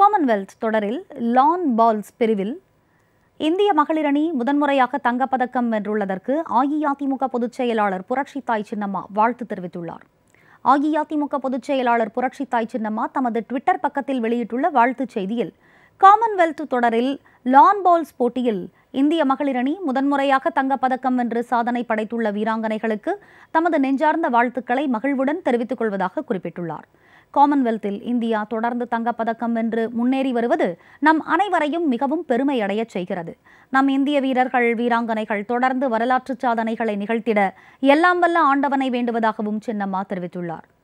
Commonwealth தொடரில் லான் balls பிரிவில் இந்திய மகளிர் அணி முதன்முறையாக தங்கப்பதக்கம் வென்றுள்ளதற்கு அஇஅதிமுக பொதுச் செயலாளர் புரட்சித்தாய் சின்னம்மா வாழ்த்து தெரிவித்துள்ளார் அஇஅதிமுக பொதுச் செயலாளர் புரட்சித்தாய் சின்னம்மா தமது ட்விட்டர் பக்கத்தில் வெளியிட்டுள்ள வாழ்த்துச் செய்தியில் காமன்வெல்த் தொடரில் லான் பால்ஸ் போட்டியில் இந்திய மகளிர் அணி முதன்முறையாக தங்கப்பதக்கம் வென்று சாதனை படைத்துள்ள வீராங்கனைகளுக்கு தமது நெஞ்சார்ந்த வாழ்த்துக்களை மகிழ்வுடன் தெரிவித்துக் கொள்வதாக குறிப்பிட்டுள்ளார் காமன்வெல்த்தில் இந்தியா தொடர்ந்து தங்கப்பதக்கம் வென்று முன்னேறி வருவது நம் அனைவரையும் மிகவும் பெருமை அடையச் செய்கிறது நம் இந்திய வீரர்கள் வீராங்கனைகள் தொடர்ந்து வரலாற்று சாதனைகளை நிகழ்த்திட எல்லாம் வல்ல ஆண்டவனை வேண்டுவதாகவும் சின்னம்மா தெரிவித்துள்ளார்